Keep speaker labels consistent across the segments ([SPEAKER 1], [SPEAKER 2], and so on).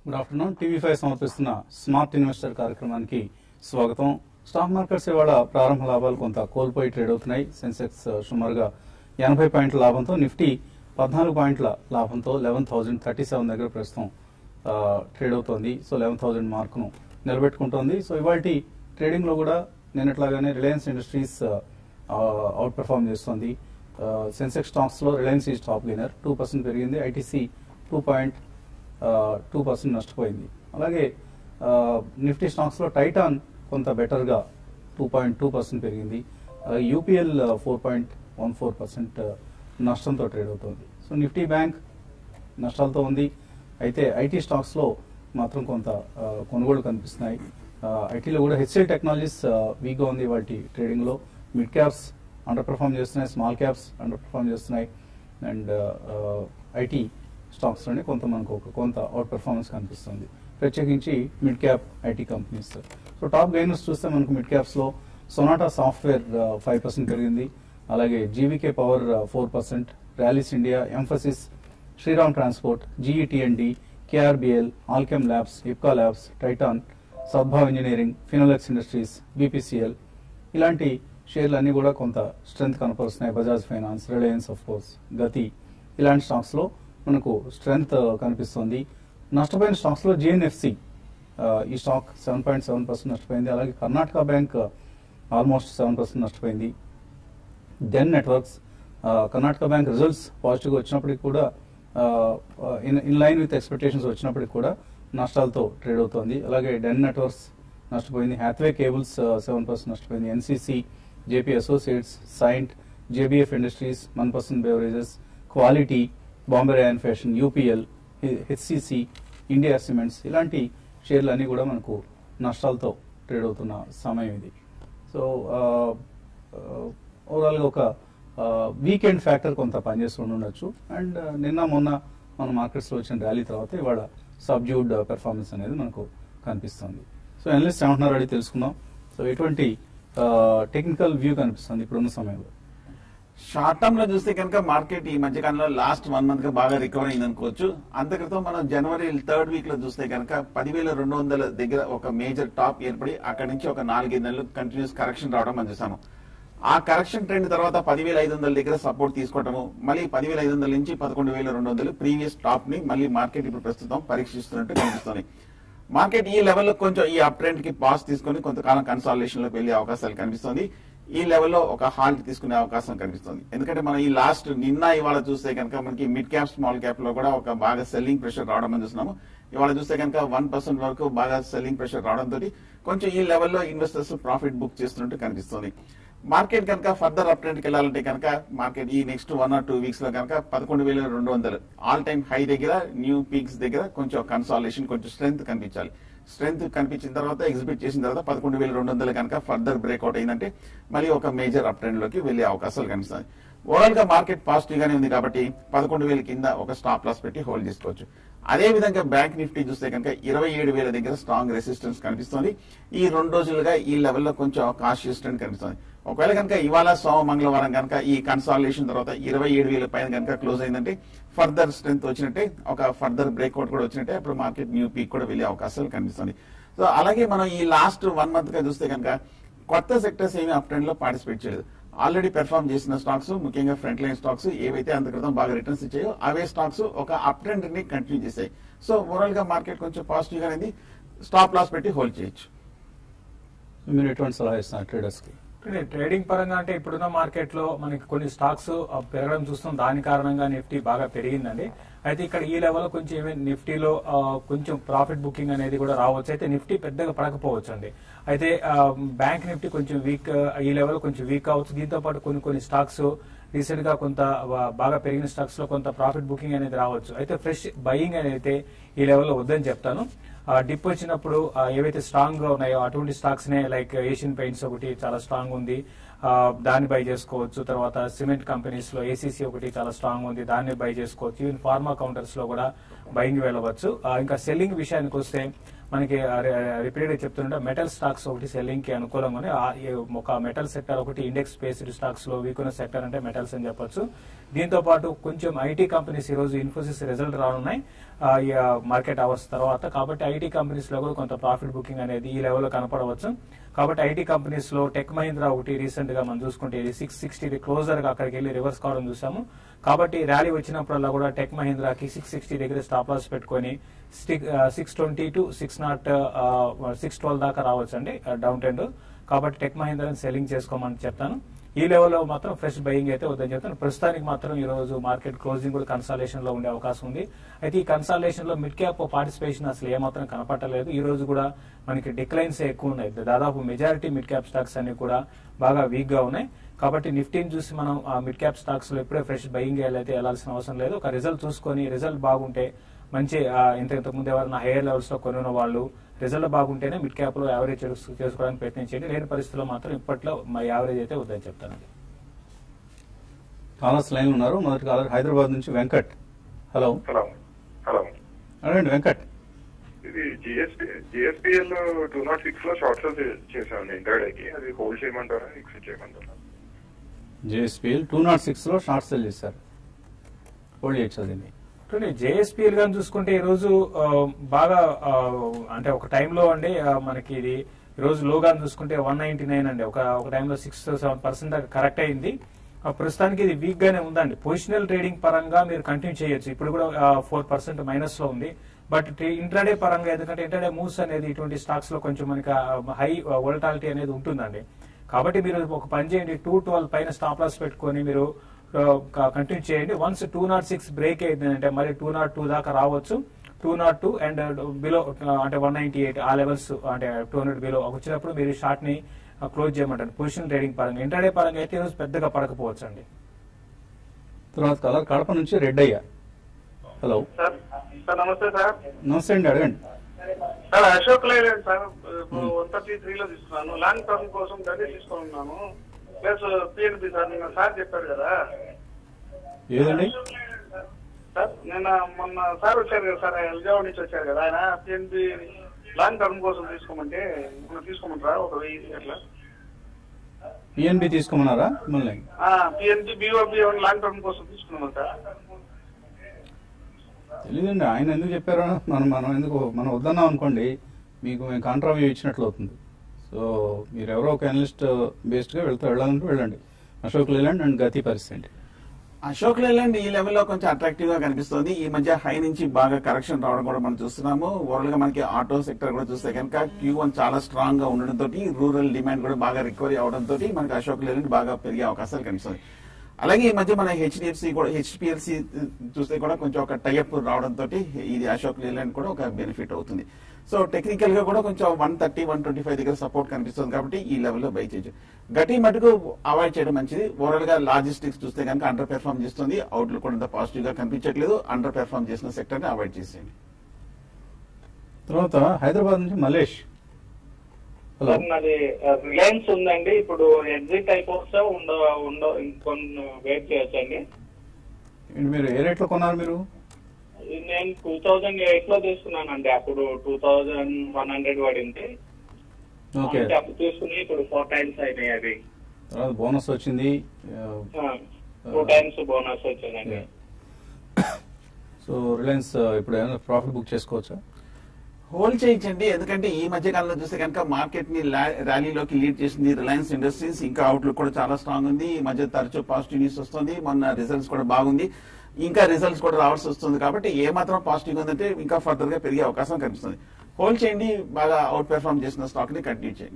[SPEAKER 1] Good afternoon TV five సమర్పిస్తున్న smart investor కార్యక్రమానికి స్వాగతం స్టాక్ మార్కెట్స్ ఇవాళ ప్రారంభ లాభాలు కొంత కోల్పోయి ట్రేడ్ అవుతున్నాయి సెన్సెక్స్ ఆ, సుమారుగా ఎనభై పాయింట్ల లాభంతో నిఫ్టీ పద్నాలుగు పాయింట్ల లాభంతో లెవెన్ థౌసండ్ థర్టీ సెవెన్ దగ్గర ప్రస్తుతం ఆ, ట్రేడ్ అవుతోంది సో లెవెన్ థౌసండ్ మార్కును నిలబెట్టుకుంటోంది సో ఇవాళ ట్రేడింగ్ లో కూడా నిన్నట్లాగానే రిలయన్స్ ఇండస్ట్రీస్ అవుట్ పెర్ఫార్మ్ చేస్తోంది సెన్సెక్స్ స్టాక్స్ లో Reliance is top gainer two percent పెరిగింది ITC two point two percent నష్టపోయింది అలాగే ఆ, నిఫ్టీ స్టాక్స్ లో టైటాన్ కొంత బెటర్ గా టూ పాయింట్ టూ పర్సెంట్ పెరిగింది UPL four point one four percent నష్టంతో ట్రేడ్ అవుతుంది సో నిఫ్టీ బ్యాంక్ నష్టాలతో ఉంది అయితే ఐటీ స్టాక్స్ లో మాత్రం కొంత ఆ, కొనుగోలు కనిపిస్తున్నాయి ఐటీలో కూడా హెచ్ఎల్ టెక్నాలజీస్ వీక్గా ఉంది వాటి ట్రేడింగ్ లో మిడ్ క్యాప్స్ అండర్ పెర్ఫామ్ చేస్తున్నాయి స్మాల్ క్యాప్స్ అండర్ పెర్ఫామ్ చేస్తున్నాయి అండ్ ఐటీ స్టాక్స్ లోనే కొంత మనకు ఒక కొంత అవుట్ పెర్ఫార్మెన్స్ కనిపిస్తుంది ప్రత్యేకించి mid cap IT companies so top gainers చూస్తే మనకు మిడ్ క్యాప్స్ లో సొనాటా సాఫ్ట్వేర్ ఫైవ్ పర్సెంట్ పెరిగింది అలాగే GVK Power four percent Rallis India Mphasis Shriram Transport GE T&D KRBL Alkem Labs Ipca Labs Titan Sadbhav Engineering Finolex Industries BPCL ఇలాంటి షేర్లు అన్ని కూడా కొంత స్ట్రెంత్ కనపరుస్తున్నాయి Bajaj Finance Reliance of course గతి ఇలాంటి స్టాక్స్ లో మనకు స్ట్రెంత్ కనిపిస్తుంది నష్టపోయిన స్టాక్స్ లో జిఎన్ఎఫ్సి ఈ stock seven point seven percent నష్టపోయింది అలాగే Karnataka Bank almost seven percent నష్టపోయింది Den Networks Karnataka Bank results పాజిటివ్గా వచ్చినప్పటికి కూడా in in line with expectations వచ్చినప్పటికి కూడా నష్టాలతో ట్రేడ్ అవుతోంది అలాగే డెన్ నెట్వర్క్స్ నష్టపోయింది హ్యాత్వే కేబుల్స్ సెవెన్ పర్సెంట్ నష్టపోయింది NCC JP Associates Cyient JBF Industries one percent beverages quality Bombay Rayon Fashion UPL HCC India Cements ఇలాంటి షేర్లు అన్ని కూడా మనకు నష్టాలతో ట్రేడ్ అవుతున్న సమయం ఇది సో ఓవరాల్ గా ఒక వీకెండ్ ఫ్యాక్టర్ కొంత పనిచేస్తుండి ఉండొచ్చు అండ్ నిన్న మొన్న మన మార్కెట్స్ లో వచ్చిన ర్యాలీ తర్వాత ఇవాళ సబ్జ్యూడ్ పెర్ఫార్మెన్స్ అనేది మనకు కనిపిస్తుంది సో అనలిస్ట్ ఏమంటున్నారు అడిగి తెలుసుకుందాం సో ఎటువంటి టెక్నికల్ వ్యూ కనిపిస్తుంది ఇప్పుడున్న సమయంలో
[SPEAKER 2] షార్ట్ టర్మ్ లో చూస్తే కనుక మార్కెట్ ఈ మధ్య కాలంలో లాస్ట్ వన్ మంత్ గా బాగా రికవర్ అయింది అనుకోవచ్చు అంత క్రితం మనం జనవరి థర్డ్ వీక్ లో చూస్తే కనుక పదివేల రెండు వందల దగ్గర ఒక మేజర్ టాప్ ఏర్పడి అక్కడి నుంచి ఒక నాలుగైదు నెలలు కంటిన్యూస్ కరెక్షన్ రావడం మనం చూసాము ఆ కరెక్షన్ ట్రెండ్ తర్వాత పదివేల ఐదు వందల దగ్గర సపోర్ట్ తీసుకోవటము మళ్ళీ పదివేల ఐదు వందల నుంచి పదకొండు వేల రెండు వందలు ప్రీవియస్ టాప్ ని మళ్ళీ మార్కెట్ ఇప్పుడు ప్రస్తుతం పరీక్షిస్తున్నట్టు కనిపిస్తుంది మార్కెట్ ఈ లెవెల్లో కొంచెం ఈ అప్ ట్రెండ్ కి పాస్ తీసుకొని కొంతకాలం కన్సాలేషన్ లోకి వెళ్లే అవకాశాలు కనిపిస్తుంది ఈ లెవెల్లో ఒక హాల్ట్ తీసుకునే అవకాశం కనిపిస్తుంది ఎందుకంటే మనం ఈ లాస్ట్ నిన్న ఇవాళ చూస్తే కనుక మనకి మిడ్ క్యాప్ స్మాల్ క్యాప్ లో కూడా ఒక బాగా సెల్లింగ్ ప్రెషర్ రావడం మనం చూస్తున్నాము ఇవాళ చూస్తే కనుక వన్ పర్సెంట్ వరకు బాగా సెల్లింగ్ ప్రెషర్ రావడంతో కొంచెం ఈ లెవెల్లో ఇన్వెస్టర్స్ ప్రాఫిట్ బుక్ చేస్తున్నట్టు కనిపిస్తుంది మార్కెట్ కనుక ఫర్దర్ అప్ ట్రెండ్ కి వెళ్ళాలంటే కనుక మార్కెట్ ఈ next one or two weeks లో కనుక పదకొండు వేల రెండు వందలు ఆల్ టైమ్ హై దగ్గర న్యూ పీక్స్ దగ్గర కొంచెం కన్సాలేషన్ కొంచెం స్ట్రెంత్ కనిపించాలి స్ట్రెంత్ కనిపించిన తర్వాత ఎగ్జిబిట్ చేసిన తర్వాత పదకొండు వేల రెండు వందలు కనుక ఫర్దర్ బ్రేక్అవుట్ అయిందంటే మళ్ళీ ఒక మేజర్ అప్ ట్రెండ్ లోకి వెళ్లే అవకాశాలు కనిపిస్తాయి ఓవరాల్ గా మార్కెట్ పాజిటివ్ గానే ఉంది కాబట్టి పదకొండు వేల కింద ఒక స్టాప్ లాస్ పెట్టి హోల్డ్ చేసుకోవచ్చు అదే విధంగా బ్యాంక్ నిఫ్టీ చూస్తే కనుక ఇరవై ఏడు వేల దగ్గర స్ట్రాంగ్ రెసిస్టెన్స్ కనిపిస్తుంది ఈ రెండు రోజులుగా ఈ లెవెల్లో కొంచెం కాషియస్ ట్రెండ్ కనిపిస్తుంది ఒకవేళ కనుక ఇవాళ సోమ మంగళవారం కనుక ఈ కన్సాలేషన్ తర్వాత ఇరవై ఏడు వేల పైన కనుక క్లోజ్ అయిందంటే ఫర్దర్ స్ట్రెంత్ వచ్చినట్టే ఒక ఫర్దర్ బ్రేక్అవుట్ కూడా వచ్చినట్టే అప్పుడు మార్కెట్ న్యూ పీక్ కూడా వెళ్ళే అవకాశాలు కనిపిస్తుంది సో అలాగే మనం ఈ లాస్ట్ వన్ మంత్ గా చూస్తే కనుక కొత్త సెక్టర్స్ ఏమి అప్ ట్రెండ్ లో పార్టిసిపేట్ చేయలేదు ఆల్రెడీ పెర్ఫామ్ చేసిన స్టాక్స్ ముఖ్యంగా ఫ్రంట్ లైన్ స్టాక్స్ ఏవైతే అంత క్రితం బాగా రిటర్న్స్ ఇచ్చాయో అవే స్టాక్స్ ఒక అప్ ట్రెండ్ ని కంటిన్యూ చేశాయి సో ఓవరాల్ గా మార్కెట్ కొంచెం పాజిటివ్ గా అనేది స్టాప్ లాస్ పెట్టి హోల్డ్ చేయొచ్చు
[SPEAKER 1] మీరు ఎటువంటి సలహా ఇస్తున్నారు ట్రేడర్స్ కి
[SPEAKER 3] అంటే ట్రేడింగ్ పరంగా అంటే ఇప్పుడున్న మార్కెట్ లో మనకి కొన్ని స్టాక్స్ ఆ, పెరగడం చూస్తాం దాని కారణంగా నిఫ్టీ బాగా పెరిగిందండి అయితే ఇక్కడ ఈ లెవెల్ కొంచెం ఏమి నిఫ్టీలో ఆ, కొంచెం ప్రాఫిట్ బుకింగ్ అనేది కూడా రావచ్చు అయితే నిఫ్టీ పెద్దగా పడకపోవచ్చు అండి అయితే ఆ, బ్యాంక్ నిఫ్టీ కొంచెం వీక్ ఈ లెవెల్ కొంచెం వీక్ అవచ్చు దీంతో పాటు కొన్ని కొన్ని స్టాక్స్ రీసెంట్ గా కొంత బా- బాగా పెరిగిన స్టాక్స్ లో కొంత ప్రాఫిట్ బుకింగ్ అనేది రావచ్చు అయితే ఫ్రెష్ బయింగ్ అనేది ఈ లెవెల్లో వద్దని చెప్తాను ఆ డిప్ వచ్చినప్పుడు ఆ, ఏవైతే స్ట్రాంగ్ గా ఉన్నాయో అటువంటి స్టాక్స్ నే లైక్ ఏషియన్ పెయింట్స్ ఒకటి చాలా స్ట్రాంగ్ ఉంది ఆ, దాన్ని బై చేసుకోవచ్చు తర్వాత సిమెంట్ కంపెనీస్ లో ఏసీసీ ఒకటి చాలా స్ట్రాంగ్ ఉంది దాన్ని బై చేసుకోవచ్చు ఈవెన్ ఫార్మా కౌంటర్స్ లో కూడా బయింగ్ వెళ్ళవచ్చు ఆ, ఇంకా సెల్లింగ్ విషయానికి వస్తే మనకి రిపీటెడ్ చెప్తుంటే మెటల్ స్టాక్స్ ఒకటి సెల్లింగ్ కి అనుకూలంగానే ఆ- ఈ ఒక మెటల్ సెక్టర్ ఒకటి ఇండెక్స్ బేస్డ్ స్టాక్స్ లో వీక్ ఉన్న సెక్టర్ అంటే మెటల్స్ అని చెప్పొచ్చు దీంతో పాటు కొంచెం ఐటీ కంపెనీస్ ఈ రోజు ఇన్ఫోసిస్ రిజల్ట్ రానున్నాయి ఆ, ఈ మార్కెట్ అవర్స్ తర్వాత కాబట్టి ఐటీ కంపెనీస్ లో కూడా కొంత ప్రాఫిట్ బుకింగ్ అనేది ఈ లెవెల్ లో కనపడవచ్చు కాబట్టి ఐటీ కంపెనీస్ లో టెక్ మహీంద్రా ఒకటి రీసెంట్ గా మనం చూసుకుంటే ఇది సిక్స్ సిక్స్టీ క్లోజర్ గా అక్కడికి వెళ్ళి రివర్స్ కావడం చూసాము కాబట్టి ర్యాలీ వచ్చినప్పుడల్లా కూడా టెక్ మహీంద్రాకి సిక్స్ సిక్స్టీ దగ్గర స్టాప్ లాస్ పెట్టుకొని six twenty to six naught six twelve దాకా రావచ్చు అండి డౌన్ ట్రెండ్ కాబట్టి టెక్ మహీంద్రాని సెల్లింగ్ చేసుకోమని చెప్తాను ఈ లెవెల్లో మాత్రం ఫ్రెష్ బయింగ్ అయితే వద్దని చెప్తాను ప్రస్తుతానికి మాత్రం ఈ రోజు మార్కెట్ క్లోజింగ్ కూడా కన్సాలేషన్ లో ఉండే అవకాశం ఉంది అయితే ఈ కన్సాలేషన్ లో మిడ్ క్యాప్ పార్టిసిపేషన్ అసలు ఏమాత్రం కనపట్టలేదు ఈ రోజు కూడా మనకి డిక్లైన్స్ ఎక్కువ ఉన్నాయి దాదాపు మెజారిటీ మిడ్ క్యాప్ స్టాక్స్ అన్ని కూడా బాగా వీక్ గా ఉన్నాయి కాబట్టి నిఫ్టీని చూసి మనం ఆ మిడ్ క్యాప్ స్టాక్స్ లో ఎప్పుడే ఫ్రెష్ బయింగ్ అయితే వెళ్ళాల్సిన అవసరం లేదు ఒక రిజల్ట్ చూసుకొని రిజల్ట్ బాగుంటే మంచి ఆ, ఇంత ఇంతకు ముందు ఎవరైనా హైయర్ లెవెల్స్ లో కొనిన వాళ్ళు రిజల్ట్ బాగుంటేనే మిడ్ క్యాప్ లో యావరేజ్ చేసుకోవడానికి ప్రయత్నించండి లేని పరిస్థితుల్లో మాత్రం ఇప్పట్లో మా యావరేజ్ అయితే వద్దని చెప్తానండి
[SPEAKER 1] కాలర్స్ లైన్ ఉన్నారు మొదటి కాలర్ హైదరాబాద్ నుంచి వెంకట్ హలో
[SPEAKER 4] హలో హలో
[SPEAKER 1] అడగండి వెంకట్
[SPEAKER 4] ఇది GSP GSPL two naught six లో షార్ట్ సేల్ చేశాను ఇంటర్డేకి అది హోల్డ్ చేయమంటారా ఎక్సిట్ చేయమంటారా
[SPEAKER 1] జేఎస్పీఎల్ టూ నాట్ సిక్స్ లో షార్ట్ సెల్ చేశారు హోల్డ్ చేయొచ్చు దీన్ని
[SPEAKER 3] చూడండి జేఎస్పీఎల్ గాని చూసుకుంటే ఈ రోజు ఆ, బాగా ఆ, అంటే ఒక టైంలో అండి ఆ, మనకి ఇది ఈ రోజు లోగా చూసుకుంటే వన్ నైన్టీ నైన్ అండి ఒక ఒక టైంలో సిక్స్ సెవెన్ పర్సెంట్ దాకా కరెక్ట్ అయింది ఆ, ప్రస్తుతానికి ఇది వీక్ గానే ఉందండి పొజిషనల్ ట్రేడింగ్ పరంగా మీరు కంటిన్యూ చేయొచ్చు ఇప్పుడు కూడా ఫోర్ పర్సెంట్ మైనస్ లో ఉంది బట్ ఇంట్రాడే పరంగా ఎందుకంటే ఇంట్రాడే మూవ్స్ అనేది ఇటువంటి స్టాక్స్ లో కొంచెం మనకి హై వోలటాలిటీ అనేది ఉంటుందండి కాబట్టి మీరు ఒక పని చేయండి టూ ట్వెల్వ్ పైన స్టాప్ లాస్ పెట్టుకొని మీరు కంటిన్యూ చేయండి once two naught six break అయిందంటే మరి టూ నాట్ టూ దాకా రావచ్చు two naught two and below అంటే వన్ నైన్టీ ఎయిట్ ఆ లెవెల్స్ అంటే టూ హండ్రెడ్ బిలో వచ్చినప్పుడు మీరు షార్ట్ ని క్లోజ్ చేయమంటారు పొజిషన్ ట్రేడింగ్ పరంగా ఇంటర్డే పరంగా అయితే ఈరోజు పెద్దగా పడకపోవచ్చు అండి
[SPEAKER 1] తర్వాత కాలర్ కడప నుంచి రెడ్ అయ్యా హలో
[SPEAKER 5] సార్ సార్ నమస్తే సార్
[SPEAKER 1] నమస్తే అండి అడగండి
[SPEAKER 5] సార్ అశోక్ లైలాండ్ సార్ ఇప్పుడు వన్ థర్టీ త్రీ లో తీసుకున్నాను లాంగ్ టర్మ్ కోసం గది తీసుకున్నాను ప్లస్ పిఎన్బి సార్ నిన్న సార్ చెప్పారు కదా
[SPEAKER 1] ఏదండి
[SPEAKER 5] సార్ నిన్న మొన్న సార్ వచ్చారు కదా సార్ ఎల్జావ్ నుంచి వచ్చారు కదా ఆయన పిఎన్బి లాంగ్ టర్మ్ కోసం తీసుకోమంటే ఇప్పుడు తీసుకోమంటారా ఒక వెయ్యి అట్లా
[SPEAKER 1] పిఎన్బి తీసుకోమన్నారా మిమ్మల్ని
[SPEAKER 5] పిఎన్బి బిఓబి లాంగ్ టర్మ్ కోసం తీసుకున్నాం సార్
[SPEAKER 1] తెలియదండి ఆయన ఎందుకు చెప్పారో మనం మనం ఎందుకు మనం వద్దన్నాం అనుకోండి మీకు మేము కాంట్రావ్యూ ఇచ్చినట్లు అవుతుంది సో మీరు ఎవరో ఒక అనలిస్ట్ బేస్డ్గా వెళ్తూ వెళ్ళాలంటే వెళ్ళండి అశోక్ లేలాండ్ అండ్ గతి పరిస్థితి
[SPEAKER 2] అశోక్ లేలాండ్ ఈ లెవెల్లో కొంచెం అట్రాక్టివ్ గా కనిపిస్తుంది ఈ మధ్య హై నుంచి బాగా కరెక్షన్ రావడం కూడా మనం చూస్తున్నాము ఓవరాల్ గా మనకి ఆటో సెక్టర్ కూడా చూస్తే కనుక క్యూ వన్ చాలా స్ట్రాంగ్ గా ఉండడంతో రూరల్ డిమాండ్ కూడా బాగా రికవరీ అవడంతో మనకి అశోక్ లేలాండ్ బాగా పెరిగే అవకాశాలు కనిపిస్తుంది అలాగే ఈ మధ్య మన హెచ్డిఎఫ్సి కూడా హెచ్పిఎల్సి చూస్తే కూడా కొంచెం ఒక టైఅప్ రావడంతో ఇది అశోక్ లేలాండ్ కూడా ఒక బెనిఫిట్ అవుతుంది సో టెక్నికల్ గా కూడా కొంచెం one thirty one twenty five దగ్గర సపోర్ట్ కనిపిస్తుంది కాబట్టి ఈ లెవెల్లో బై చేయొచ్చు గట్టి మటుకు అవాయిడ్ చేయడం మంచిది ఓవరాల్ గా లాజిస్టిక్స్ చూస్తే కనుక అండర్ పెర్ఫార్మ్ చేస్తుంది అవుట్లుక్ కూడా పాజిటివ్ గా కనిపించట్లేదు అండర్ పెర్ఫార్మ్ చేసిన సెక్టర్ ని అవాయిడ్ చేసేయండి
[SPEAKER 1] తర్వాత హైదరాబాద్ నుంచి మలేష్ హలో
[SPEAKER 5] సార్ నాది రిలయన్స్ ఉందండి ఇప్పుడు ఎగ్జిట్ అయిపోవచ్చా ఉండ ఉండ ఇంకొన్ని వెయిట్ చేయొచ్చండి
[SPEAKER 1] ఏంటి మీరు ఏ రేట్లో కొన్నారు మీరు
[SPEAKER 5] నేను టూ థౌజండ్ ఎయిట్ లో తీసుకున్నానండి అప్పుడు టూ థౌజండ్ వన్ హండ్రెడ్ పడింది
[SPEAKER 1] ఓకే
[SPEAKER 5] అంటే అప్పుడు తీసుకుని ఇప్పుడు ఫోర్ టైమ్స్ అయినాయి అది
[SPEAKER 1] తర్వాత బోనస్ వచ్చింది
[SPEAKER 5] టూ టైమ్స్ బోనస్ వచ్చిందండి
[SPEAKER 1] సో రిలయన్స్ ఇప్పుడు ఏమైనా ప్రాఫిట్ బుక్ చేసుకోవచ్చా
[SPEAKER 2] హోల్డ్ చేయించండి ఎందుకంటే ఈ మధ్య కాలంలో చూస్తే కనుక మార్కెట్ ని లా- ర్యాలీలోకి లీడ్ చేసింది రిలయన్స్ ఇండస్ట్రీస్ ఇంకా అవుట్లుక్ కూడా చాలా స్ట్రాంగ్ ఉంది ఈ మధ్య తరచూ పాజిటివ్ న్యూస్ వస్తుంది మొన్న రిజల్ట్స్ కూడా బాగుంది ఇంకా రిజల్ట్స్ కూడా రావాల్సి వస్తుంది కాబట్టి ఏ మాత్రం పాజిటివ్ ఉందంటే ఇంకా ఫర్దర్ గా పెరిగే అవకాశం కనిపిస్తుంది హోల్డ్ చేయండి బాగా అవుట్ పెర్ఫార్మ్ చేసిన స్టాక్ ని కంటిన్యూ చేయండి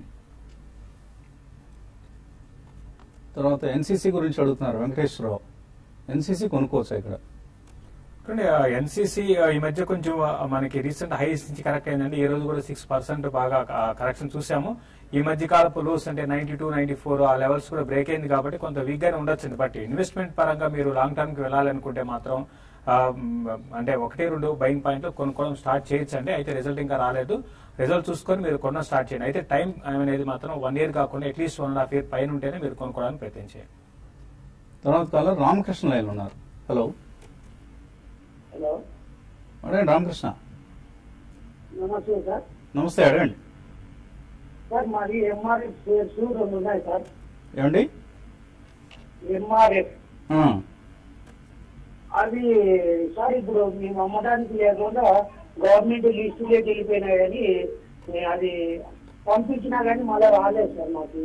[SPEAKER 1] తర్వాత ఎన్సీసీ గురించి అడుగుతున్నారు వెంకటేశ్వరరావు ఎన్సీసీ కొనుక్కోవచ్చా ఇక్కడ
[SPEAKER 3] చూడండి ఎన్సీసీ ఈ మధ్య కొంచెం ఆ, మనకి రీసెంట్ హైస్ నుంచి కరెక్ట్ అయిందండి ఈ రోజు కూడా సిక్స్ పర్సెంట్ బాగా కరెక్షన్ చూసాము ఈ మధ్య కాలపు లోస్ అంటే నైన్టీ టూ నైన్టీ ఫోర్ ఆ లెవెల్స్ కూడా బ్రేక్ అయింది కాబట్టి కొంత వీక్ గానే ఉండొచ్చు బట్ ఇన్వెస్ట్మెంట్ పరంగా మీరు లాంగ్ టర్మ్ కి వెళ్ళాలనుకుంటే మాత్రం ఆ, మ్, అంటే ఒకటి రెండు బయింగ్ పాయింట్లు కొనుక్కోవడం స్టార్ట్ చేయొచ్చండి అయితే రిజల్ట్ ఇంకా రాలేదు రిజల్ట్ చూసుకొని మీరు కొనడం స్టార్ట్ చేయండి అయితే టైం అనేది మాత్రం వన్ ఇయర్ కాకుండా at least one and half year పైన ఉంటేనే మీరు కొనుక్కోవడానికి ప్రయత్నించేయండి
[SPEAKER 1] తర్వాత కాలర్ రామకృష్ణ లైన్ ఉన్నారు హలో
[SPEAKER 6] హలో
[SPEAKER 1] అడే రామకృష్ణ
[SPEAKER 6] నమస్తే సార్
[SPEAKER 1] నమస్తే అడగండి
[SPEAKER 6] సార్ మాది ఎంఆర్ఎఫ్ షేర్స్ రెండు ఉన్నాయి సార్
[SPEAKER 1] ఏమండి
[SPEAKER 6] ఎంఆర్ఎఫ్
[SPEAKER 1] ఆ,
[SPEAKER 6] అది సార్ ఇప్పుడు మేము అమ్మడానికి లేకుండా గవర్నమెంట్ లిస్టులోకి వెళ్ళిపోయినాయి కానీ ఏ, అది పంపించినా కానీ మళ్ళీ రాలేదు సార్ మాకు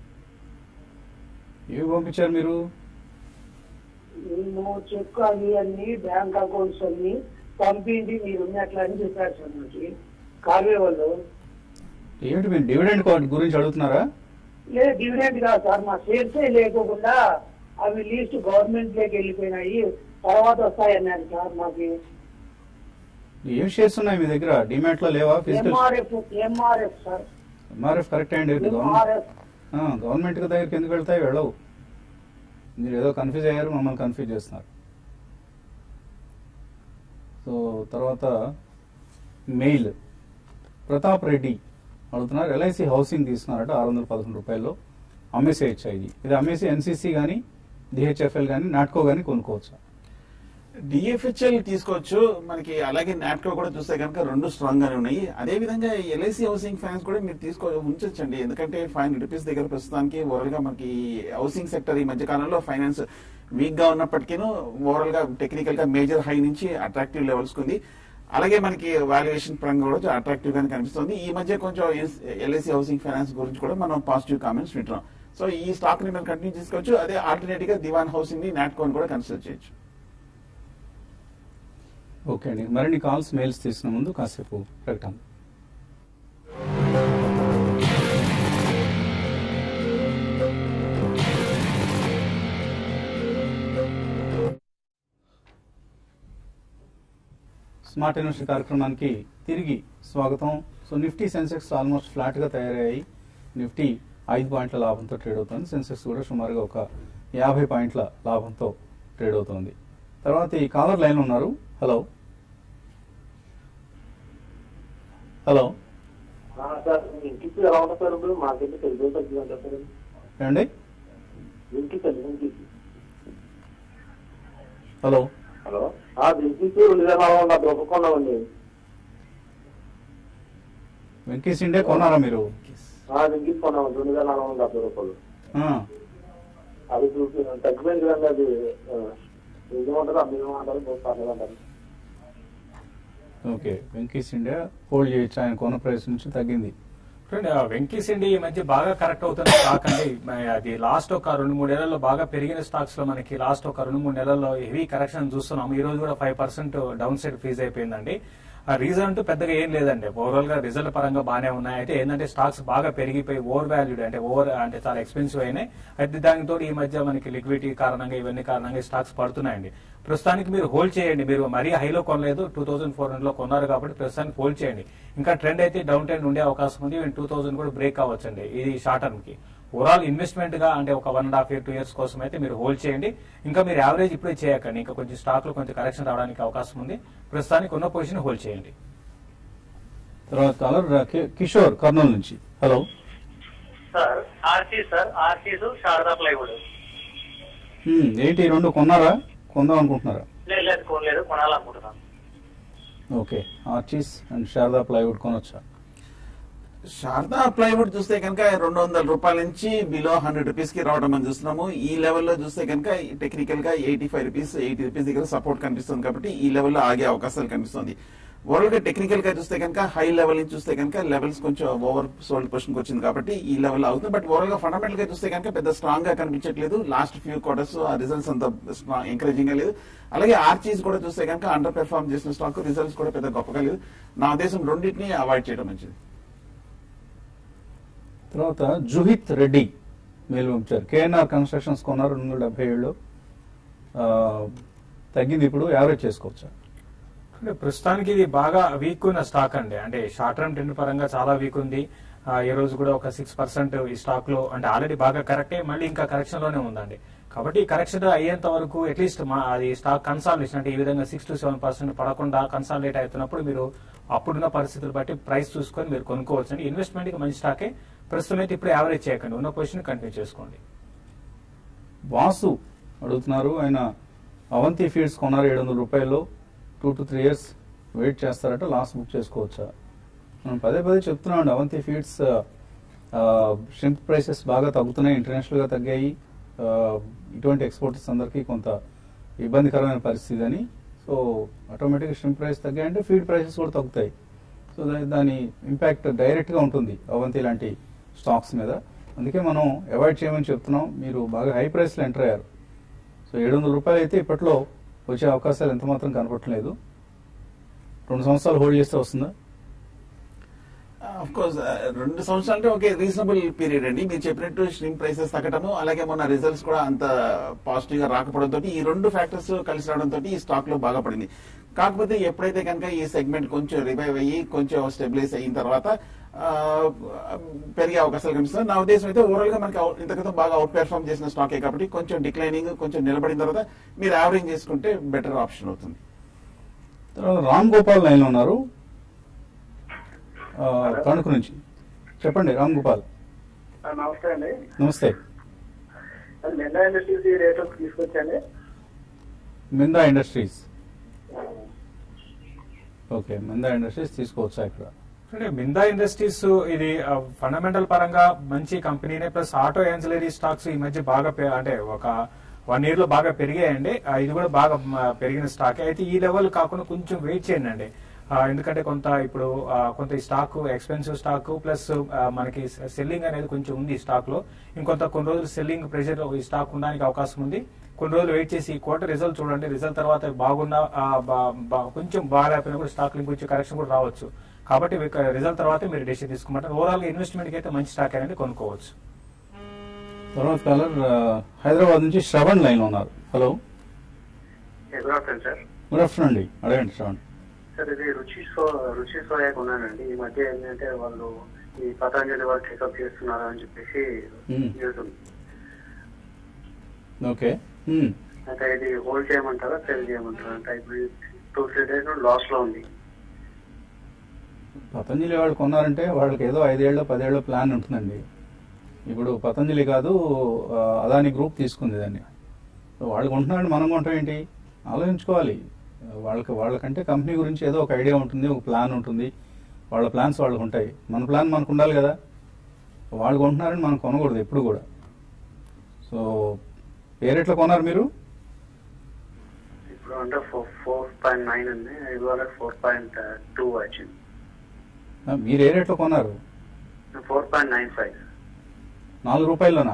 [SPEAKER 1] ఏవి పంపించారు మీరు
[SPEAKER 6] మేము చెక్ అవి అన్ని బ్యాంక్ అకౌంట్స్ అన్ని పంపించి మీరు ఉన్నట్లా అని చెప్పారు సార్ మాకు కార్వే వాళ్ళు
[SPEAKER 1] ఏమిటి మీరు డివిడెండ్ కార్డ్ గురించి అడుగుతున్నారా
[SPEAKER 6] లేదు డివిడెంట్ కాదు సార్ మా షేర్సే లేకోకుండా అవి లీస్ట్ గవర్నమెంట్ లోకి వెళ్ళిపోయినాయి తర్వాత వస్తాయన్నారు సార్ మాకు
[SPEAKER 1] ఏం షేర్స్ ఉన్నాయి మీ దగ్గర డిమాట్ లో లేవా physical
[SPEAKER 6] MRF MRF sir
[SPEAKER 1] MRF correct అండి గవర్నమెంట్
[SPEAKER 6] ఎంఆర్ఎఫ్
[SPEAKER 1] గవర్నమెంట్ దగ్గరికి ఎందుకు వెళ్తాయి వెళ్ళవు మీరు ఏదో కన్ఫ్యూజ్ అయ్యారు మమ్మల్ని కన్ఫ్యూజ్ చేస్తున్నారు సో తర్వాత మెయిల్ ప్రతాప్ రెడ్డి అడుగుతున్నారు ఎల్ఐసి హౌసింగ్ తీసుకున్నారట ఆరు వందల పదకొండు రూపాయల్లో అమ్మేసేయచ్చా ఇది ఇది అమ్మేసి ఎన్సీసీ కానీ డిహెచ్ఎఫ్ఎల్ కానీ నాట్కో కానీ కొనుక్కోవచ్చా
[SPEAKER 2] డిఎఫ్హెచ్ఎల్ తీసుకోవచ్చు మనకి అలాగే నాట్కో కూడా చూస్తే కనుక రెండు స్ట్రాంగ్ గానే ఉన్నాయి అదే విధంగా ఎల్ఐసి హౌసింగ్ ఫైనాన్స్ కూడా మీరు తీసుకో ఉంచొచ్చండి ఎందుకంటే ఫైవ్ హండ్రెడ్ రూపీస్ దగ్గర ప్రస్తుతానికి ఓవరాల్ గా మనకి హౌసింగ్ సెక్టర్ ఈ మధ్య కాలంలో ఫైనాన్స్ వీక్ గా ఉన్నప్పటికీను ఓవరాల్ గా టెక్నికల్ గా మేజర్ హై నుంచి అట్రాక్టివ్ లెవెల్స్ కుంది అలాగే మనకి వాల్యుయేషన్ పరంగా కూడా అట్రాక్టివ్ గానే కనిపిస్తుంది ఈ మధ్య కొంచెం ఎల్ఐసి హౌసింగ్ ఫైనాన్స్ గురించి కూడా మనం పాజిటివ్ కామెంట్స్ వింటున్నాం సో ఈ స్టాక్ ని మనం కంటిన్యూ చేసుకోవచ్చు అదే ఆల్టర్నేటివ్ గా దివాన్ హౌసింగ్ ని నాట్కోన్ కూడా కన్సిడర్ చేయొచ్చు
[SPEAKER 1] ఓకే అండి మరిన్ని కాల్స్ మెయిల్స్ తీసిన ముందు కాసేపు ప్రకటన స్మార్ట్ యూనివర్సిటీ కార్యక్రమానికి తిరిగి స్వాగతం so Nifty Sensex almost flat గా తయారయ్యాయి నిఫ్టీ ఐదు పాయింట్ల లాభంతో ట్రేడ్ అవుతుంది సెన్సెక్స్ కూడా సుమారుగా ఒక యాభై పాయింట్ల లాభంతో ట్రేడ్ అవుతోంది తర్వాత ఈ కాలర్ లైన్ ఉన్నారు హలో హలో
[SPEAKER 6] సార్ ఇంటికి ఎలా ఉంటుంది సార్ ఇప్పుడు మాకైతే తెలుగు తగ్గిందంట సార్
[SPEAKER 1] ఏమండి
[SPEAKER 6] ఇంటికి ఇంటికి
[SPEAKER 1] హలో
[SPEAKER 6] హలో ఇంటికి రెండు వేల నాలుగు వందల దొరుకుకున్నామండి
[SPEAKER 1] వెంకీస్ ఇండియా కొన్నారా మీరు
[SPEAKER 6] ఇంటికి కొన్నాం రెండు వేల నాలుగు వందల డెబ్బై రూపాయలు
[SPEAKER 1] ఆ,
[SPEAKER 6] అది చూసి తగ్గిపోయింది కదండి అది నిజమంటారు అభిమానంటారు పర్లేదంటారు
[SPEAKER 1] ఓకే వెంకీస్ ఇండియా హోల్డ్ చేయొచ్చు ఆయన కొన్న ప్రైస్ నుంచి తగ్గింది
[SPEAKER 3] చూడండి ఆ వెంకీస్ ఇండి ఈ మధ్య బాగా కరెక్ట్ అవుతున్న స్టాక్ అండి మ- అది లాస్ట్ ఒక రెండు మూడు నెలల్లో బాగా పెరిగిన స్టాక్స్ లో మనకి లాస్ట్ ఒక రెండు మూడు నెలల్లో హెవీ కరెక్షన్ చూస్తున్నాం ఈ రోజు కూడా five percent down side freeze అయిపోయిందండి ఆ రీజన్ అంటూ పెద్దగా ఏం లేదండి ఓవరాల్ గా రిజల్ట్ పరంగా బాగానే ఉన్నాయి అయితే ఏంటంటే స్టాక్స్ బాగా పెరిగిపోయి ఓవర్ వాల్యూడ్ అంటే ఓవర్ అంటే చాలా ఎక్స్పెన్సివ్ అయినాయి అయితే దానితో ఈ మధ్య మనకి లిక్విడిటీ కారణంగా ఇవన్నీ కారణంగా స్టాక్స్ పడుతున్నాయండి ప్రస్తుతానికి మీరు హోల్డ్ చేయండి మీరు మరీ హైలో కొనలేదు టూ థౌసండ్ ఫోర్ హండ్రెడ్ లో కొన్నారు కాబట్టి ప్రస్తుతానికి హోల్డ్ చేయండి ఇంకా ట్రెండ్ అయితే డౌన్ ట్రెండ్ ఉండే అవకాశం ఉంది టూ థౌసండ్ కూడా బ్రేక్ అవ్వచ్చండి ఇది షార్ట్ టర్మ్ కి ఓవరాల్ ఇన్వెస్ట్మెంట్ గా అంటే ఒక one and half year two years కోసం అయితే మీరు హోల్డ్ చేయండి ఇంకా మీరు యావరేజ్ ఇప్పుడే చేయకండి ఇంకా కొంచెం స్టాక్ లో కొంచెం కరెక్షన్ రావడానికి అవకాశం ఉంది ప్రస్తుతానికి ఉన్న పొజిషన్ హోల్డ్ చేయండి
[SPEAKER 1] తర్వాత కాలర్ కి- కిషోర్ కర్నూలు నుంచి hello
[SPEAKER 7] sir Archie sir Archies Sharda plywood
[SPEAKER 1] హ్మ్, ఏంటి ఈ రెండు కొన్నారా కొందాం అనుకుంటున్నారా
[SPEAKER 7] లేదు లేదు కొనలేదు కొనాలనుకుంటున్నాను
[SPEAKER 1] okay Archies and Sharda plywood కొనొచ్చా
[SPEAKER 2] శారదా ప్లైవుడ్ చూస్తే కనుక రెండు వందల రూపాయల నుంచి బిలో హండ్రెడ్ రూపీస్ కి రావడం మనం చూస్తున్నాము ఈ లెవెల్లో చూస్తే కనుక టెక్నికల్ గా eighty five rupees eighty rupees దగ్గర సపోర్ట్ కనిపిస్తుంది కాబట్టి ఈ లెవెల్లో ఆగే అవకాశాలు కనిపిస్తుంది ఓవరాల్ గా టెక్నికల్ గా చూస్తే కనుక హై లెవెల్ నుంచి చూస్తే కనుక లెవెల్స్ కొంచెం ఓవర్ సోల్డ్ పొజిషన్ వచ్చింది కాబట్టి ఈ లెవెల్ అవుతుంది బట్ ఓవరాల్ గా ఫండమెంటల్ గా చూస్తే కనుక పెద్ద స్ట్రాంగ్ గా కనిపించట్లేదు లాస్ట్ ఫ్యూ క్వార్టర్స్ ఆ రిజల్ట్స్ అంత ఎంకరేజింగ్ గా లేదు అలాగే ఆర్చీస్ కూడా చూస్తే కనుక అండర్ పెర్ఫార్మ్ చేసిన స్టాక్ రిజల్ట్స్ కూడా పెద్ద గొప్పగా లేదు నా ఉద్దేశం రెండింటిని అవాయిడ్ చేయడం మంచిది
[SPEAKER 1] తర్వాత జుహిత్ రెడ్డి మేలు పంపించారు కేఎన్ఆర్ కన్స్ట్రక్షన్స్ కొన్నారు రెండు వందల డెబ్బై ఏళ్ళు ఆ, తగ్గింది ఇప్పుడు యావరేజ్ చేసుకోవచ్చా
[SPEAKER 3] అంటే ప్రస్తుతానికి ఇది బాగా వీక్ ఉన్న స్టాక్ అండి అంటే షార్ట్ టర్మ్ ట్రెండ్ పరంగా చాలా వీక్ ఉంది ఆ, ఈ రోజు కూడా ఒక సిక్స్ పర్సెంట్ ఈ స్టాక్ లో అంటే ఆల్రెడీ బాగా కరెక్టే మళ్ళీ ఇంకా కరెక్షన్ లోనే ఉందండి కాబట్టి ఈ కరెక్షన్ అయ్యేంత వరకు అట్లీస్ట్ మా అది స్టాక్ కన్సాలిడేషన్ అంటే ఈ విధంగా సిక్స్ టు సెవెన్ పర్సెంట్ పడకుండా కన్సాలిడేట్ అవుతున్నప్పుడు మీరు అప్పుడున్న పరిస్థితులు బట్టి ప్రైస్ చూసుకొని మీరు కొనుక్కోవచ్చు అండి ఇన్వెస్ట్మెంట్ కి మంచి స్టాకే ప్రస్తుతం అయితే ఇప్పుడు యావరేజ్ చేయకండి ఉన్న పొజిషన్ కంటిన్యూ చేసుకోండి
[SPEAKER 1] వాసు అడుగుతున్నారు ఆయన అవంతి ఫీడ్స్ కొన్నారు ఏడు వందల రూపాయలు two to three years wait చేస్తారట లాస్ట్ బుక్ చేసుకోవచ్చా మనం పదే పదే చెప్తున్నాం అవంతి ఫీడ్స్ షింప్ ప్రైసెస్ బాగా తగ్గుతున్నాయి ఇంటర్నేషనల్ గా తగ్గాయి ఆ, ఇటువంటి ఎక్స్పోర్టర్స్ అందరికీ కొంత ఇబ్బందికరమైన పరిస్థితి అని సో ఆటోమేటిక్గా షింప్ ప్రైస్ తగ్గాయంటే ఫీడ్ ప్రైసెస్ కూడా తగ్గుతాయి సో దా- దాని ఇంపాక్ట్ డైరెక్ట్ గా ఉంటుంది అవంతి లాంటి స్టాక్స్ మీద అందుకే మనం అవాయిడ్ చేయమని చెప్తున్నాం మీరు బాగా హై ప్రైస్ లో ఎంటర్ అయ్యారు సో ఏడు వందల రూపాయలు అయితే ఇప్పట్లో వచ్చే అవకాశాలు ఎంత మాత్రం కనపడట్లేదు రెండు సంవత్సరాలు హోల్డ్ చేస్తే వస్తుందా
[SPEAKER 2] ఆఫ్ కోర్స్ రెండు సంవత్సరాలు అంటే ఓకే రీజనబుల్ పీరియడ్ అండి మీరు చెప్పినట్టు స్ట్రీమ్ ప్రైసెస్ తగ్గటము అలాగే మొన్న రిజల్ట్స్ కూడా అంత పాజిటివ్ గా రాకపోవడంతో ఈ రెండు ఫ్యాక్టర్స్ కలిసి రావడంతో ఈ స్టాక్ లో బాగా పడింది కాకపోతే ఎప్పుడైతే కనుక ఈ సెగ్మెంట్ కొంచెం రివైవ్ అయ్యి కొంచెం స్టెబిలైజ్ అయిన తర్వాత ఆ, పెరిగే అవకాశాలు కనిపిస్తుంది నా ఉద్దేశం అయితే ఓవరాల్ గా మనకి out- ఇంతకుముందు బాగా అవుట్ పెర్ఫార్మ్ చేసిన స్టాకే కాబట్టి కొంచెం డిక్లైనింగ్ కొంచెం నిలబడిన తర్వాత మీరు యావరేజ్ చేసుకుంటే బెటర్ ఆప్షన్ అవుతుంది
[SPEAKER 1] తర్వాత రామ్ గోపాల్ లైన్ లో ఉన్నారు ఆ, తణుకు నుంచి చెప్పండి రామ్ గోపాల్
[SPEAKER 5] నమస్తే అండి
[SPEAKER 1] నమస్తే
[SPEAKER 5] నిన్న ఇండస్ట్రీస్ ఈ రేట్ తీసుకొచ్చండి
[SPEAKER 1] Minda Industries okay Minda Industries తీసుకోవచ్చా ఇక్కడ
[SPEAKER 3] అంటే మిందా ఇండస్ట్రీస్ ఇది ఫండమెంటల్ పరంగా మంచి కంపెనీనే ప్లస్ ఆటో యాన్సిలరీ స్టాక్స్ ఈ మధ్య బాగా పె- అంటే ఒక వన్ ఇయర్ లో బాగా పెరిగాయండి ఆ, ఇది కూడా బాగా మ, పెరిగిన స్టాక్ అయితే ఈ లెవెల్ కాకుండా కొంచెం వెయిట్ చేయండి అండి ఆ, ఎందుకంటే కొంత ఇప్పుడు ఆ, కొంత ఈ స్టాక్ ఎక్స్పెన్సివ్ స్టాక్ ప్లస్ ఆ, మనకి సెల్లింగ్ అనేది కొంచెం ఉంది ఈ స్టాక్ లో ఇంకొంత కొన్ని రోజులు సెల్లింగ్ ప్రెషర్ ఈ స్టాక్ ఉండడానికి అవకాశం ఉంది కొన్ని రోజులు వెయిట్ చేసి ఈ క్వార్టర్ రిజల్ట్ చూడండి రిజల్ట్ తర్వాత బాగున్నా ఆ, బా- బా- కొంచెం బాగా అయిపోయినా కూడా స్టాక్ ఇంకొంచెం కరెక్షన్ కూడా రావచ్చు కాబట్టి రిజల్ట్ తర్వాత మీరు డెసిషన్ తీసుకోమంటారు ఓవరాల్ గా ఇన్వెస్ట్మెంట్ కి అయితే మంచి స్టాక్ అనేది కొనుక్కోవచ్చు
[SPEAKER 1] తర్వాత కాలర్ ఆ, హైదరాబాద్ నుంచి శ్రవణ్ లైన్ లో ఉన్నారు hello
[SPEAKER 7] good afternoon sir
[SPEAKER 1] good afternoon అండి అడగండి శ్రవణ్
[SPEAKER 7] సార్ ఇది రుచి సో రుచి సోయా కొన్నానండి ఈ మధ్య ఏంటంటే వాళ్ళు ఈ పతంజలి వాళ్ళు టేకప్ చేస్తున్నారు అని చెప్పేసి
[SPEAKER 1] Hmm.
[SPEAKER 7] న్యూస్ ఉంది
[SPEAKER 1] ఓకే మ్మ్.
[SPEAKER 7] అంటే ఇది హోల్డ్ చేయమంటారా సెల్ చేయమంటారా అంటే ఇప్పుడు టూ త్రీ డేస్ లాస్ లో ఉంది
[SPEAKER 1] పతంజలి వాళ్ళు కొన్నారంటే వాళ్ళకి ఏదో ఐదేళ్ళ పదేళ్ళ ప్లాన్ ఉంటుందండి ఇప్పుడు పతంజలి కాదు ఆ, అదాని గ్రూప్ తీసుకుంది దాన్ని సో వాళ్ళు కొంటున్నారంటే మనం కొంటాం ఏంటి ఆలోచించుకోవాలి వాళ్ళకి వాళ్ళకంటే కంపెనీ గురించి ఏదో ఒక ఐడియా ఉంటుంది ఒక ప్లాన్ ఉంటుంది వాళ్ళ ప్లాన్స్ వాళ్ళకు ఉంటాయి మన ప్లాన్ మనకు ఉండాలి కదా వాళ్ళు కొంటున్నారని మనం కొనకూడదు ఎప్పుడు కూడా సో పేరెట్లా కొన్నారు మీరు
[SPEAKER 7] ఇప్పుడు అంటే ఫోర్ ఫోర్ పాయింట్ నైన్ ఉంది ఇవాళ ఫోర్ పాయింట్ టూ వచ్చింది
[SPEAKER 1] ఆ, మీరు ఏ రేట్లో కొన్నారు
[SPEAKER 7] ఫోర్ పాయింట్ నైన్ ఫైవ్
[SPEAKER 1] నాలుగు రూపాయల్లోనా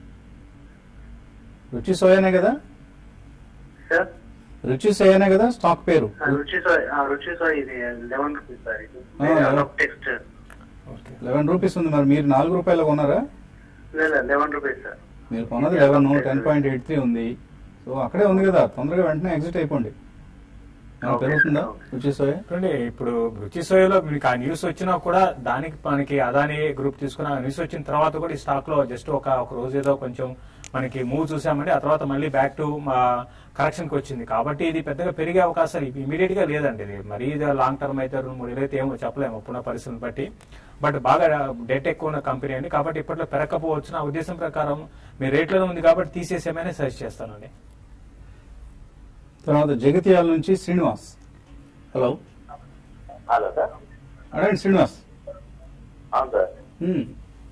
[SPEAKER 1] రుచి సోయానే కదా
[SPEAKER 7] సార్
[SPEAKER 1] రుచి సోయానే కదా స్టాక్ పేరు
[SPEAKER 7] రుచి సోయ్ రుచి సోయ్ ఇది లెవెన్ రూపీస్ సార్ ఇది
[SPEAKER 1] Ah,
[SPEAKER 7] text
[SPEAKER 3] okay
[SPEAKER 1] eleven rupees ఉంది మరి మీరు నాలుగు రూపాయలు కొన్నారా
[SPEAKER 7] లేదు లెవెన్ రూపీస్ సార్
[SPEAKER 1] మీరు కొన్నది eleven ten point eight three ఉంది సో అక్కడే ఉంది కదా తొందరగా వెంటనే ఎగ్జిట్ అయిపోండి ఏమైనా
[SPEAKER 7] Okay.
[SPEAKER 1] పెరుగుతుందా రుచి సోయా
[SPEAKER 3] చూడండి ఇప్పుడు రుచి సోయలో మీకు ఆ న్యూస్ వచ్చినా కూడా దానికి మనకి అదాని గ్రూప్ తీసుకున్న ఆ న్యూస్ వచ్చిన తర్వాత కూడా ఈ స్టాక్ లో జస్ట్ ఒక ఒక రోజు ఏదో కొంచెం మనకి మూవ్ చూసామండి ఆ తర్వాత మళ్ళీ బ్యాక్ టు కరెక్షన్ కి వచ్చింది కాబట్టి ఇది పెద్దగా పెరిగే అవకాశాలు ఇమీడియట్ గా లేదండి ఇది మరీ ఇది లాంగ్ టర్మ్ అయితే రెండు మూడు అయితే ఏమో చెప్పలేము అప్పుడున్న పరిస్థితిని బట్టి బట్ బాగా డెట్ ఎక్కువ ఉన్న కంపెనీ అండి కాబట్టి ఇప్పట్లో పెరగకపోవచ్చు నా ఉద్దేశం ప్రకారం మీ రేట్లోనే ఉంది కాబట్టి తీసేసేమని సజెస్ట్ చేస్తానండి
[SPEAKER 1] తర్వాత జగిత్యాల నుంచి శ్రీనివాస్ హలో
[SPEAKER 8] హలో సార్
[SPEAKER 1] అడగండి శ్రీనివాస్
[SPEAKER 8] అవును సార్
[SPEAKER 1] మ్మ్.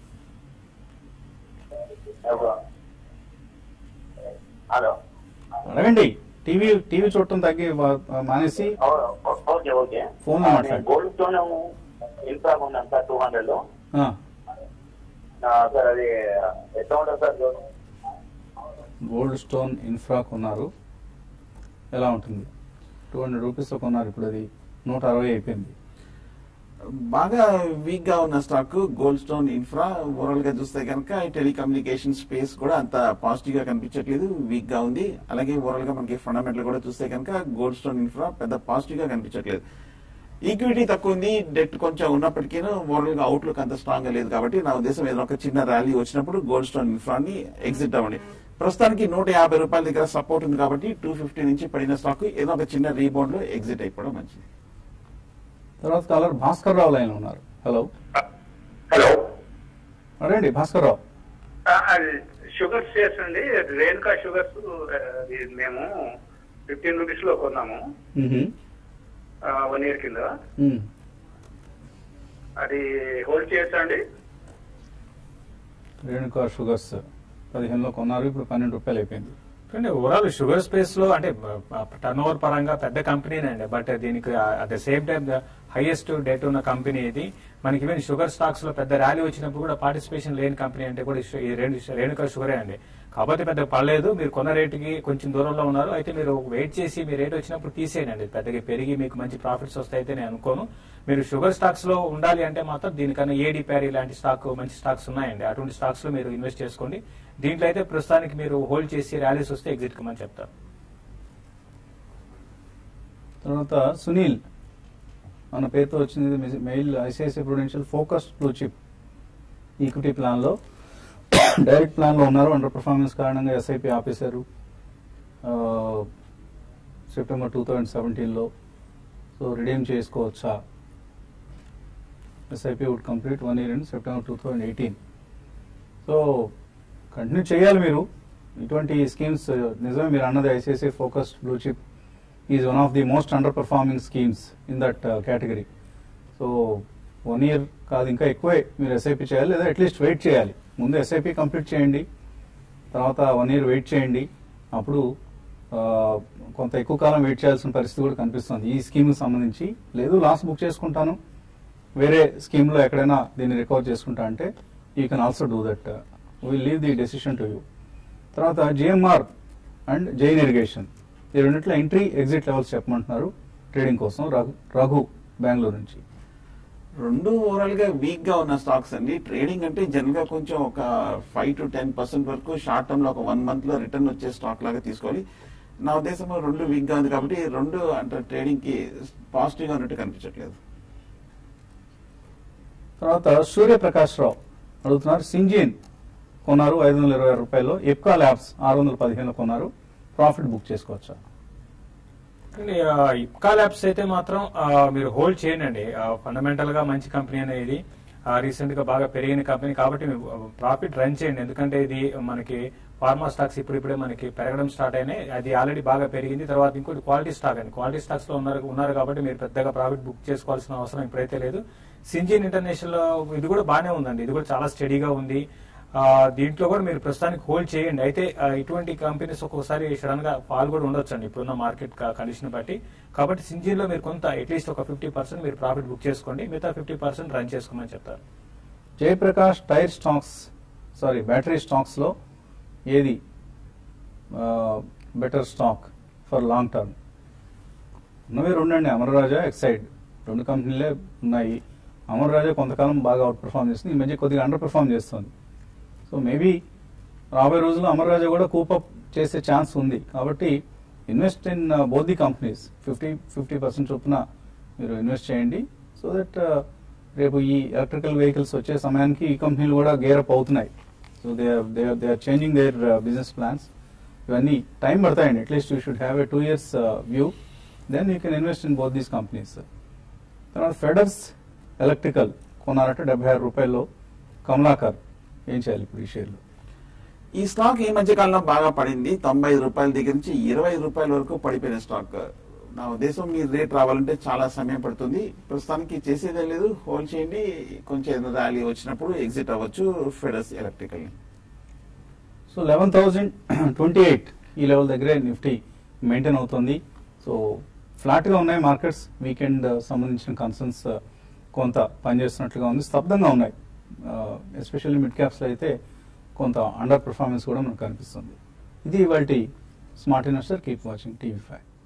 [SPEAKER 8] హలో
[SPEAKER 1] అడగండి టీవీ టీవీ చూడటం తగ్గి వా- మానేసి
[SPEAKER 8] ఓకే ఓకే
[SPEAKER 1] ఫోన్ లో మాట్లాడు.
[SPEAKER 8] గోల్డ్ స్టోన్ ఇన్ఫ్రా ఉన్నాను సార్ టూ హండ్రెడ్ లో
[SPEAKER 1] ఆ,
[SPEAKER 8] ఆ, సార్ అది ఎట్లా ఉంటుంది sir loan
[SPEAKER 1] Goldstone infra కొన్నారు ఎలా ఉంటుంది టూ హండ్రెడ్ రూపీస్లో కొన్నారు ఇప్పుడు అది నూట అరవై అయిపోయింది
[SPEAKER 2] బాగా వీక్ గా ఉన్న stock Goldstone infra overall గా చూస్తే కనుక టెలికమ్యూనికేషన్ స్పేస్ కూడా అంత పాజిటివ్ గా కనిపించట్లేదు వీక్ గా ఉంది అలాగే ఓవరాల్ గా మనకి ఫండమెంటల్ కూడా చూస్తే కనుక గోల్డ్ స్టోన్ ఇన్ఫ్రా పెద్ద పాజిటివ్ గా కనిపించట్లేదు ఈక్విటీ తక్కువ ఉంది డెట్ కొంచెం ఉన్నప్పటికీ ఓవరాల్ గా అవుట్లుక్ అంత స్ట్రాంగ్ గా లేదు కాబట్టి నా ఉద్దేశం ఏదైనా ఒక చిన్న ర్యాలీ వచ్చినప్పుడు గోల్డ్ స్టోన్ ఇన్ఫ్రాని ఎగ్జిట్ అవ్వండి ప్రస్తుతానికి నూట యాభై రూపాయల దగ్గర సపోర్ట్ ఉంది కాబట్టి టూ ఫిఫ్టీ నుంచి పడిన స్టాక్ ఏదో ఒక చిన్న రీబౌండ్ లో ఎగ్జిట్ అయిపోవడం మంచిది
[SPEAKER 1] తర్వాత కాలర్ భాస్కర్ రావు లైన్ ఉన్నారు హలో
[SPEAKER 5] హలో
[SPEAKER 1] అడగండి భాస్కర్ రావు
[SPEAKER 5] అది షుగర్స్ చేసండి రేణుకా షుగర్స్ అది మేము ఫిఫ్టీన్ రూపీస్ లో కొన్నాము
[SPEAKER 1] మ్హూ.
[SPEAKER 5] వన్ ఇయర్ కింద
[SPEAKER 1] మ్.
[SPEAKER 5] అది హోల్డ్ చేయొచ్చా అండి
[SPEAKER 1] రేణుకా షుగర్స్ పదిహేనులో కొన్నారు ఇప్పుడు పన్నెండు రూపాయలు అయిపోయింది
[SPEAKER 3] అంటే ఓవరాల్ షుగర్ స్పేస్ లో అంటే టర్న్ ఓవర్ పరంగా పెద్ద కంపెనీనే అండి బట్ దీనికి at the same time highest debt ఉన్న కంపెనీ ఇది మనకి ఈవెన్ షుగర్ స్టాక్స్ లో పెద్ద ర్యాలీ వచ్చినప్పుడు కూడా పార్టిసిపేషన్ లేని కంపెనీ అంటే కూడా ఈ- ఈ రేణు రేణుకా షుగరే అండి కాబట్టి పెద్ద పర్లేదు మీరు కొన్న రేటుకి కొంచెం దూరంలో ఉన్నారు అయితే మీరు వెయిట్ చేసి మీ రేట్ వచ్చినప్పుడు తీసేయండి పెద్దగా పెరిగి మీకు మంచి ప్రాఫిట్స్ వస్తాయితే నేను అనుకోను మీరు షుగర్ స్టాక్స్ లో ఉండాలి అంటే మాత్రం దీనికన్నా ఏడి ప్యారీ లాంటి స్టాక్ మంచి స్టాక్స్ ఉన్నాయండి అటువంటి స్టాక్స్ లో మీరు ఇన్వెస్ట్ చేసుకోండి దీంట్లో అయితే ప్రస్తుతానికి మీరు హోల్డ్ చేసి ర్యాలీస్ వస్తే ఎగ్జిట్ కమని చెప్తారు
[SPEAKER 1] తర్వాత సునీల్ మన పేరుతో వచ్చింది మె- mail ICICI Prudential focused blue chip equity ప్లాన్లో డైరెక్ట్ ప్లాన్లో ఉన్నారు అండర్ పర్ఫార్మెన్స్ కారణంగా ఎస్ఐపి ఆపేశారు ఆ, సెప్టెంబర్ టూ థౌజండ్ సెవెంటీన్లో సో రిడీమ్ చేసుకోవచ్చా SIP would complete one year in September two thousand eighteen so continue చేయాలి మీరు ఇటువంటి స్కీమ్స్ నిజమే మీరు అన్నది ICICI focused blue chip is one of the most underperforming schemes in that category so one year కాదు ఇంకా ఎక్కువే మీరు ఎస్ఐపి చేయాలి లేదా అట్లీస్ట్ వెయిట్ చేయాలి ముందు ఎస్ఐపి కంప్లీట్ చేయండి తర్వాత వన్ ఇయర్ వెయిట్ చేయండి అప్పుడు ఆ, కొంత ఎక్కువ కాలం వెయిట్ చేయాల్సిన పరిస్థితి కూడా కనిపిస్తుంది ఈ స్కీమ్ సంబంధించి లేదు లాస్ట్ బుక్ చేసుకుంటాను వేరే స్కీమ్లో ఎక్కడైనా దీన్ని రికవర్ చేసుకుంటా అంటే you can also do that will leave the decision to you తర్వాత జిఎంఆర్ అండ్ జైన్ ఇరిగేషన్ ఈ రెండిట్లో ఎంట్రీ ఎగ్జిట్ లెవెల్స్ చెప్పమంటున్నారు ట్రేడింగ్ కోసం రఘు రఘు బెంగళూరు నుంచి
[SPEAKER 2] రెండు ఓవరాల్ గా వీక్ గా ఉన్న స్టాక్స్ అండి ట్రేడింగ్ అంటే జనరల్ గా కొంచెం ఒక ఫైవ్ టు టెన్ పర్సెంట్ వరకు షార్ట్ టర్మ్ లో ఒక వన్ మంత్ లో రిటర్న్ వచ్చే స్టాక్ లాగా తీసుకోవాలి నా ఉద్దేశంలో రెండు వీక్ గా ఉంది కాబట్టి రెండు అంటే ట్రేడింగ్ కి పాజిటివ్ గా ఉన్నట్టు కనిపించట్లేదు
[SPEAKER 1] తర్వాత సూర్యప్రకాష్ రావు అడుగుతున్నారు సింజిన్ కొన్నారు ఐదు వందల ఇరవై ఆరు రూపాయలు ఎప్కా ల్యాబ్స్ ఆరు వందల పదిహేను కొన్నారు ప్రాఫిట్ బుక్ చేసుకోవచ్చా
[SPEAKER 3] ఇప్కా ల్యాబ్స్ అయితే మాత్రం ఆ, మీరు హోల్డ్ చేయండి ఫండమెంటల్ గా మంచి కంపెనీ అనేది రీసెంట్ గా బాగా పెరిగిన కంపెనీ కాబట్టి ప్రాఫిట్ రన్ చేయండి ఎందుకంటే ఇది మనకి ఫార్మా స్టాక్స్ ఇప్పుడు ఇప్పుడే మనకి పెరగడం స్టార్ట్ అయినాయి అది ఆల్రెడీ బాగా పెరిగింది తర్వాత ఇంకోటి క్వాలిటీ స్టాక్ అండి క్వాలిటీ స్టాక్స్ లో ఉన్నారు ఉన్నారు కాబట్టి మీరు పెద్దగా ప్రాఫిట్ బుక్ చేసుకోవాల్సిన అవసరం ఇప్పుడైతే లేదు సింజిన్ ఇంటర్నేషనల్ ఇది కూడా బాగానే ఉందండి ఇది కూడా చాలా స్టడీగా ఉంది ఆ, దీంట్లో కూడా మీరు ప్రస్తుతానికి హోల్డ్ చేయండి అయితే ఆ, ఇటువంటి కంపెనీస్ ఒక్కొక్కసారి సడన్ గా ఫాల్ కూడా ఉండొచ్చు అండి ఇప్పుడున్న మార్కెట్ కండిషన్ బట్టి కాబట్టి సింజిన్ లో మీరు కొంత అట్లీస్ట్ ఒక ఫిఫ్టీ పర్సెంట్ మీరు ప్రాఫిట్ బుక్ చేసుకోండి మిగతా ఫిఫ్టీ పర్సెంట్ రన్ చేసుకోమని చెప్తారు
[SPEAKER 1] Jayaprakash tyre stocks sorry battery stocks లో ఏది better stock for long term ఉన్నవి రెండండి అమరరాజా ఎక్సైడ్ రెండు కంపెనీలే ఉన్నాయి అమరరాజా కొంతకాలం బాగా అవుట్ పర్ఫామ్ చేస్తుంది ఈ మధ్య కొద్దిగా అండర్ పర్ఫామ్ చేస్తుంది సో మేబీ రాబోయే రోజుల్లో అమరరాజా కూడా కూపప్ చేసే ఛాన్స్ ఉంది కాబట్టి invest in both the companies fifty fifty percent చొప్పున మీరు ఇన్వెస్ట్ చేయండి సో దట్ రేపు ఈ ఎలక్ట్రికల్ వెహికల్స్ వచ్చే సమయానికి ఈ కంపెనీలు కూడా గేరప్ అవుతున్నాయి so they they they are changing their business plans ఇవన్నీ టైం పడతాయండి at least you should have a two years view then you can invest in both these companies తర్వాత ఫెడర్స్ ఎలక్ట్రికల్ కొన్నారంటే డెబ్బై ఆరు రూపాయల్లో కమలాకర్ ఏం చేయాలి ఇప్పుడు ఈ షేర్లు
[SPEAKER 2] ఈ స్టాక్ ఈ మధ్య కాలంలో బాగా పడింది తొంభై ఐదు రూపాయల దగ్గర నుంచి ఇరవై ఐదు రూపాయల వరకు పడిపోయిన స్టాక్ నా ఉద్దేశం మీ రేట్ రావాలంటే చాలా సమయం పడుతుంది ప్రస్తుతానికి చేసేదే లేదు హోల్డ్ చేయండి కొంచెం ర్యాలీ వచ్చినప్పుడు ఎగ్జిట్ అవ్వచ్చు Fedders electrical
[SPEAKER 1] so eleven thousand twenty eight ఈ లెవెల్ దగ్గరే నిఫ్టీ మెయింటైన్ అవుతుంది సో ఫ్లాట్గా ఉన్నాయి మార్కెట్స్ వీకెండ్ సంబంధించిన కన్సర్న్స్ కొంత పనిచేస్తున్నట్లుగా ఉంది స్తబ్దంగా ఉన్నాయి ఎస్పెషల్లీ మిడ్ క్యాప్స్లో అయితే కొంత అండర్ పర్ఫార్మెన్స్ కూడా మనకు కనిపిస్తుంది ఇది ఇవాళ smart investor keep watching TV five